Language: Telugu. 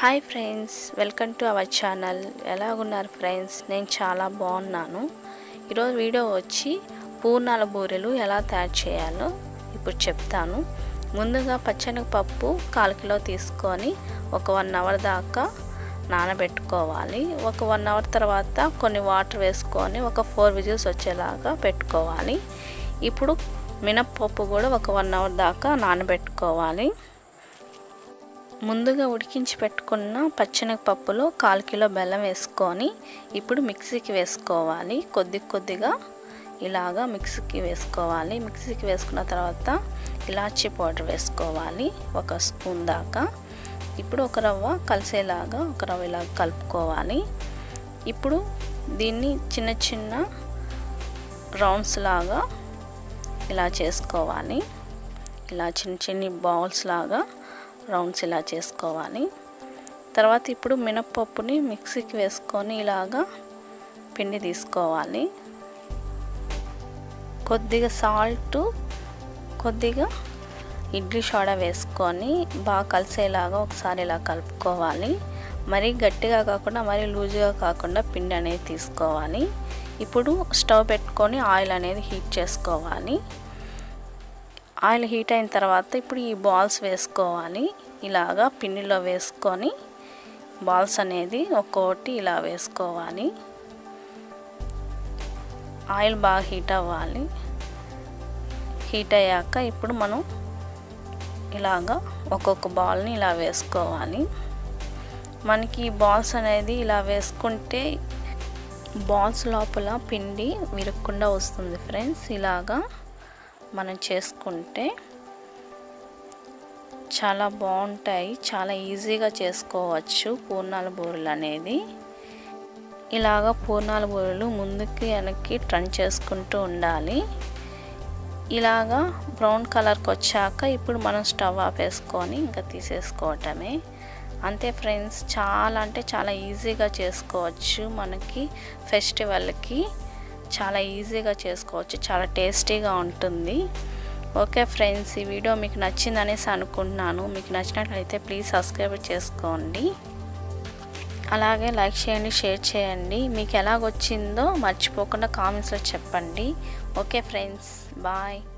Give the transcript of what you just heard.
hi friends welcome to our channel ఎలాగున్నారు ఫ్రెండ్స్ నేను చాలా బాగున్నాను ఈరోజు వీడియో వచ్చి పూర్ణాల బూరెలు ఎలా తయారు చేయాలో ఇప్పుడు చెప్తాను ముందుగా పచ్చనగపప్పు కాల్ కిలో తీసుకొని ఒక వన్ అవర్ దాకా నానబెట్టుకోవాలి ఒక వన్ అవర్ తర్వాత కొన్ని వాటర్ వేసుకొని ఒక ఫోర్ విజిల్స్ వచ్చేలాగా పెట్టుకోవాలి ఇప్పుడు మినప్పప్పు కూడా ఒక వన్ అవర్ దాకా నానబెట్టుకోవాలి ముందుగా ఉడికించి పెట్టుకున్న పచ్చెనగపప్పులో కాల్ కిలో బెల్లం వేసుకొని ఇప్పుడు మిక్సీకి వేసుకోవాలి కొద్ది కొద్దిగా ఇలాగా మిక్సీకి వేసుకోవాలి మిక్సీకి వేసుకున్న తర్వాత ఇలాచీ పౌడర్ వేసుకోవాలి ఒక స్పూన్ దాకా ఇప్పుడు ఒక రవ్వ కలిసేలాగా ఒక రవ్వ ఇలా కలుపుకోవాలి ఇప్పుడు దీన్ని చిన్న చిన్న రౌండ్స్ లాగా ఇలా చేసుకోవాలి ఇలా చిన్న చిన్న బౌల్స్ లాగా రౌండ్స్ ఇలా చేసుకోవాలి తర్వాత ఇప్పుడు మినప్పప్పుని మిక్సీకి వేసుకొని ఇలాగా పిండి తీసుకోవాలి కొద్దిగా సాల్ట్ కొద్దిగా ఇడ్లీ సోడా వేసుకొని బాగా కలిసేలాగా ఒకసారి ఇలా కలుపుకోవాలి మరీ గట్టిగా కాకుండా మరీ లూజుగా కాకుండా పిండి అనేది తీసుకోవాలి ఇప్పుడు స్టవ్ పెట్టుకొని ఆయిల్ అనేది హీట్ చేసుకోవాలి ఆయిల్ హీట్ అయిన తర్వాత ఇప్పుడు ఈ బాల్స్ వేసుకోవాలి ఇలాగా పిండిలో వేసుకొని బాల్స్ అనేది ఒక్కొక్కటి ఇలా వేసుకోవాలి ఆయిల్ బాగా హీట్ అవ్వాలి హీట్ అయ్యాక ఇప్పుడు మనం ఇలాగా ఒక్కొక్క బాల్ని ఇలా వేసుకోవాలి మనకి బాల్స్ అనేది ఇలా వేసుకుంటే బాల్స్ లోపల పిండి విరగకుండా వస్తుంది ఫ్రెండ్స్ ఇలాగా మనం చేసుకుంటే చాలా బాగుంటాయి చాలా ఈజీగా చేసుకోవచ్చు పూర్ణాల బూరెలు అనేది ఇలాగ పూర్ణాల బూరెలు ముందుకి వెనక్కి టర్న్ చేసుకుంటూ ఉండాలి ఇలాగా బ్రౌన్ కలర్కి వచ్చాక ఇప్పుడు మనం స్టవ్ ఆపేసుకొని ఇంకా తీసేసుకోవటమే అంతే ఫ్రెండ్స్ చాలా అంటే చాలా ఈజీగా చేసుకోవచ్చు మనకి ఫెస్టివల్కి చాలా ఈజీగా చేసుకోవచ్చు చాలా టేస్టీగా ఉంటుంది ఓకే ఫ్రెండ్స్ ఈ వీడియో మీకు నచ్చిందనేసి అనుకుంటున్నాను మీకు నచ్చినట్లయితే ప్లీజ్ సబ్స్క్రైబ్ చేసుకోండి అలాగే లైక్ చేయండి షేర్ చేయండి మీకు ఎలాగొచ్చిందో మర్చిపోకుండా కామెంట్స్లో చెప్పండి ఓకే ఫ్రెండ్స్ బాయ్